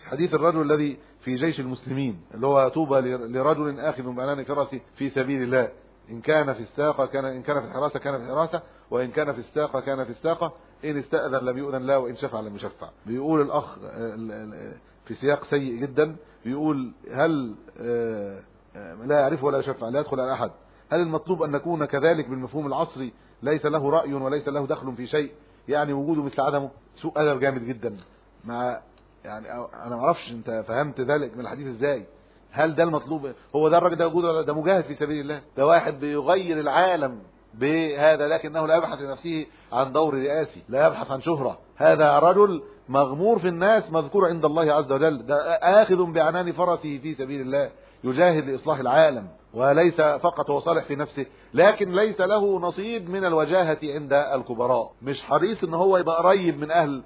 حديث الرجل الذي في جيش المسلمين اللي هو طوبى لرجل اخذ بعنان فرسه في سبيل الله ان كان في الساقه كان ان كان في الحراسه كان في الحراسه وان كان في الساقه كان في الساقه ان استاذن لم يؤذن له وان شفع لم يشفع بيقول الاخ في سياق سيء جدا بيقول هل آه، آه، لا يعرف ولا يشفع لا يدخل على احد هل المطلوب ان نكون كذلك بالمفهوم العصري ليس له راي وليس له دخل في شيء يعني وجوده مثل عدمه سوء ادب جامد جدا مع يعني انا ما اعرفش انت فهمت ذلك من الحديث ازاي هل ده المطلوب هو ده الراجل ده وجوده ده مجاهد في سبيل الله ده واحد بيغير العالم بهذا لكنه لا يبحث لنفسه عن دور رئاسي لا يبحث عن شهرة هذا رجل مغمور في الناس مذكور عند الله عز وجل ده آخذ بعنان فرسه في سبيل الله يجاهد لإصلاح العالم وليس فقط هو صالح في نفسه لكن ليس له نصيب من الوجاهة عند الكبراء مش حريص ان هو يبقى قريب من اهل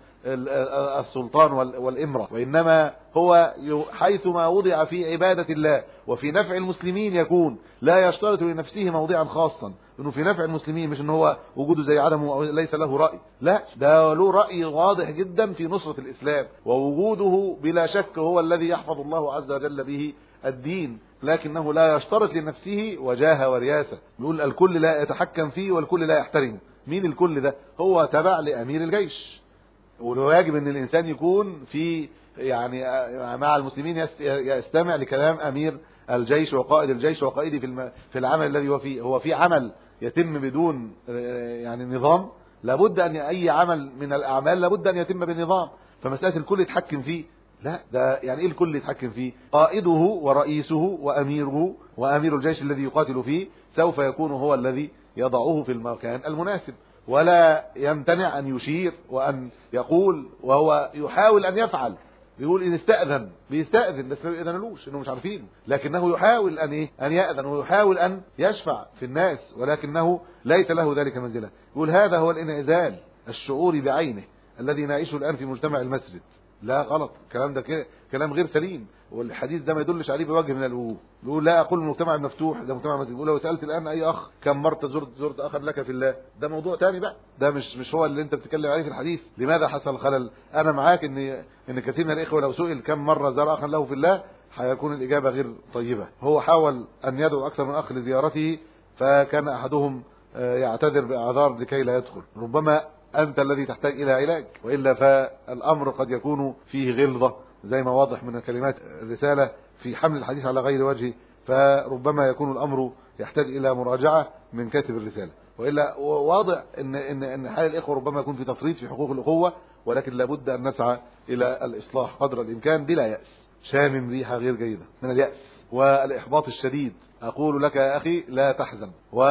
السلطان والامرة وانما هو حيثما وضع في عبادة الله وفي نفع المسلمين يكون لا يشترط لنفسه موضعا خاصا انه في نفع المسلمين مش ان هو وجوده زي عدمه او ليس له رأي لا ده له رأي واضح جدا في نصرة الاسلام ووجوده بلا شك هو الذي يحفظ الله عز وجل به الدين لكنه لا يشترط لنفسه وجاهه ورياسه يقول الكل لا يتحكم فيه والكل لا يحترمه مين الكل ده هو تبع لامير الجيش والواجب ان الانسان يكون في يعني مع المسلمين يستمع لكلام امير الجيش وقائد الجيش وقائده في في العمل الذي هو فيه هو في عمل يتم بدون يعني نظام لابد ان اي عمل من الاعمال لابد ان يتم بنظام فمساله الكل يتحكم فيه لا ده يعني ايه الكل يتحكم فيه قائده ورئيسه واميره وامير الجيش الذي يقاتل فيه سوف يكون هو الذي يضعه في المكان المناسب ولا يمتنع ان يشير وان يقول وهو يحاول ان يفعل بيقول ان استاذن بيستاذن بس ما بيأذنلوش انه مش عارفين لكنه يحاول ان ايه ان ياذن ويحاول ان يشفع في الناس ولكنه ليس له ذلك منزله يقول هذا هو الانعزال الشعوري بعينه الذي نعيشه الان في مجتمع المسجد لا غلط الكلام ده كده كلام غير سليم والحديث ده ما يدلش عليه بوجه من الوجوه بيقول لا اقول المجتمع المفتوح ده مجتمع مسجد بيقول لو سالت الان اي اخ كم مره زرت زرت اخا لك في الله ده موضوع تاني بقى ده مش مش هو اللي انت بتتكلم عليه في الحديث لماذا حصل خلل انا معاك ان ان كثير من الاخوه لو سئل كم مره زار اخا له في الله هيكون الاجابه غير طيبه هو حاول ان يدعو اكثر من اخ لزيارته فكان احدهم آه، يعتذر باعذار لكي لا يدخل ربما انت الذي تحتاج الى علاج والا فالامر قد يكون فيه غلظه زي ما واضح من كلمات الرساله في حمل الحديث على غير وجهه فربما يكون الامر يحتاج الى مراجعه من كاتب الرساله والا واضح ان ان ان حال الاخوه ربما يكون في تفريط في حقوق الاخوه ولكن لابد ان نسعى الى الاصلاح قدر الامكان بلا ياس شامم ريحه غير جيده من الياس والاحباط الشديد اقول لك يا اخي لا تحزن و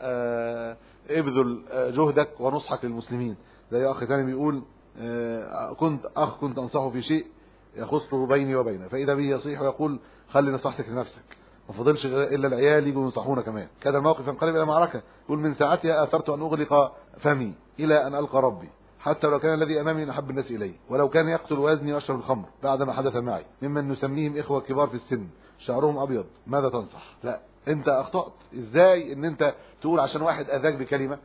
آه، ابذل آه، جهدك ونصحك للمسلمين زي اخ ثاني بيقول آه، كنت اخ كنت انصحه في شيء يخصه بيني وبينه فاذا به يصيح ويقول خلي نصيحتك لنفسك ما فضلش الا العيال يجوا ينصحونا كمان كان الموقف ينقلب الى معركه يقول من ساعتها اثرت ان اغلق فمي الى ان القى ربي حتى لو كان الذي امامي من احب الناس الي ولو كان يقتل وزني واشرب الخمر بعد ما حدث معي ممن نسميهم اخوه كبار في السن شعرهم ابيض ماذا تنصح لا انت اخطات ازاي ان انت تقول عشان واحد اذاك بكلمه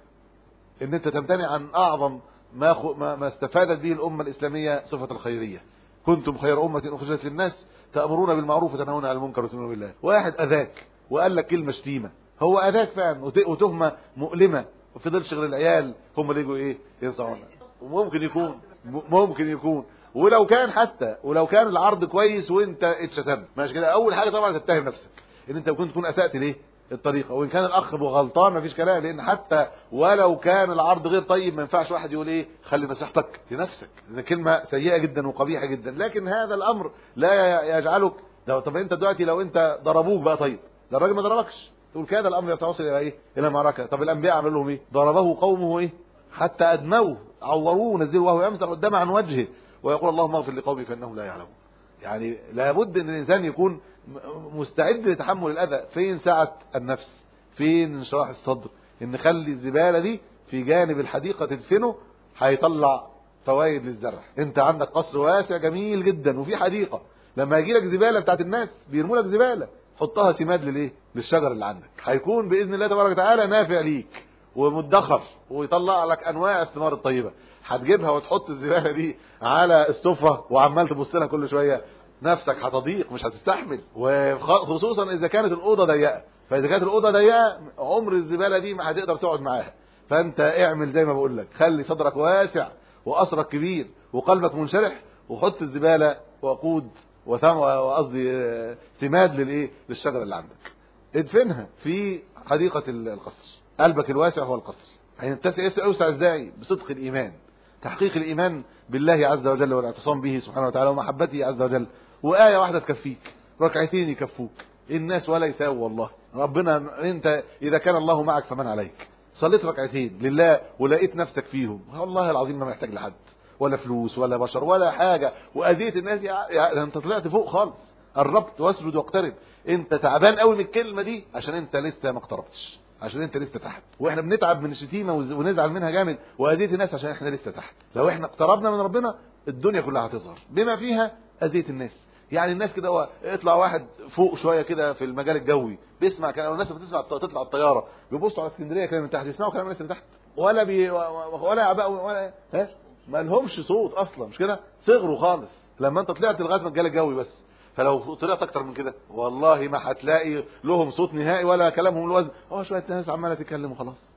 ان انت تمتنع عن اعظم ما ما استفادت به الامه الاسلاميه صفه الخيريه كنتم خير امه اخرجت للناس تامرون بالمعروف وتنهون عن المنكر وتؤمنون بالله واحد اذاك وقال لك كلمه شتيمه هو اذاك فعلا وتهمه مؤلمه وفضلش غير العيال هم اللي يجوا ايه ينصحونا وممكن يكون ممكن يكون ولو كان حتى ولو كان العرض كويس وانت اتشتمت ماشي كده اول حاجه طبعا تتهم نفسك ان انت ممكن تكون اسات ليه الطريقه وان كان الاخ غلطان مفيش كلام لان حتى ولو كان العرض غير طيب ما ينفعش واحد يقول ايه خلي نصيحتك لنفسك دي كلمه سيئه جدا وقبيحه جدا لكن هذا الامر لا يجعلك ده طب انت دلوقتي لو انت ضربوك بقى طيب ده الراجل ما ضربكش تقول كده الامر يتوصل الى ايه الى معركه طب الانبياء عملوا لهم ايه ضربه قومه ايه حتى ادموه عوروه نزلوه وهو يمسح قدام عن وجهه ويقول اللهم اغفر لقومي فانهم لا يعلمون يعني لابد ان الانسان يكون مستعد لتحمل الاذى فين سعه النفس فين انشراح الصدر ان نخلي الزباله دي في جانب الحديقه تدفنه هيطلع فوائد للزرع انت عندك قصر واسع جميل جدا وفي حديقه لما يجي لك زباله بتاعت الناس بيرموا لك زباله حطها سماد للايه للشجر اللي عندك هيكون باذن الله تبارك وتعالى نافع ليك ومدخر ويطلع لك انواع الثمار الطيبه هتجيبها وتحط الزباله دي على السفره وعمال تبص لها كل شويه نفسك هتضيق مش هتستحمل وخصوصا اذا كانت الاوضه ضيقه فاذا كانت الاوضه ضيقه عمر الزباله دي ما هتقدر تقعد معاها فانت اعمل زي ما بقول لك خلي صدرك واسع وقصرك كبير وقلبك منشرح وحط الزباله وقود وثم وقصدي سماد للايه للشجره اللي عندك ادفنها في حديقه القصر قلبك الواسع هو القصر يعني تسع اوسع ازاي بصدق الايمان تحقيق الايمان بالله عز وجل والاعتصام به سبحانه وتعالى ومحبته عز وجل وايه واحده تكفيك ركعتين يكفوك الناس ولا يساوي والله ربنا انت اذا كان الله معك فمن عليك صليت ركعتين لله ولقيت نفسك فيهم والله العظيم ما محتاج لحد ولا فلوس ولا بشر ولا حاجه واذيت الناس يعني انت طلعت فوق خالص قربت واسجد واقترب انت تعبان قوي من الكلمه دي عشان انت لسه ما اقتربتش عشان انت لسه تحت واحنا بنتعب من الشتيمه ونزعل منها جامد واذيه الناس عشان احنا لسه تحت لو احنا اقتربنا من ربنا الدنيا كلها هتظهر بما فيها اذيه الناس يعني الناس كده هو يطلع واحد فوق شويه كده في المجال الجوي بيسمع كلام الناس بتسمع تطلع الطياره بيبصوا على اسكندريه كده من تحت يسمعوا كلام الناس اللي تحت ولا بي ولا عباء ولا ها ما لهمش صوت اصلا مش كده صغروا خالص لما انت طلعت لغايه المجال الجوي بس فلو طلعت اكتر من كده والله ما هتلاقي لهم صوت نهائي ولا كلامهم الوزن هو شويه ناس عماله تتكلم وخلاص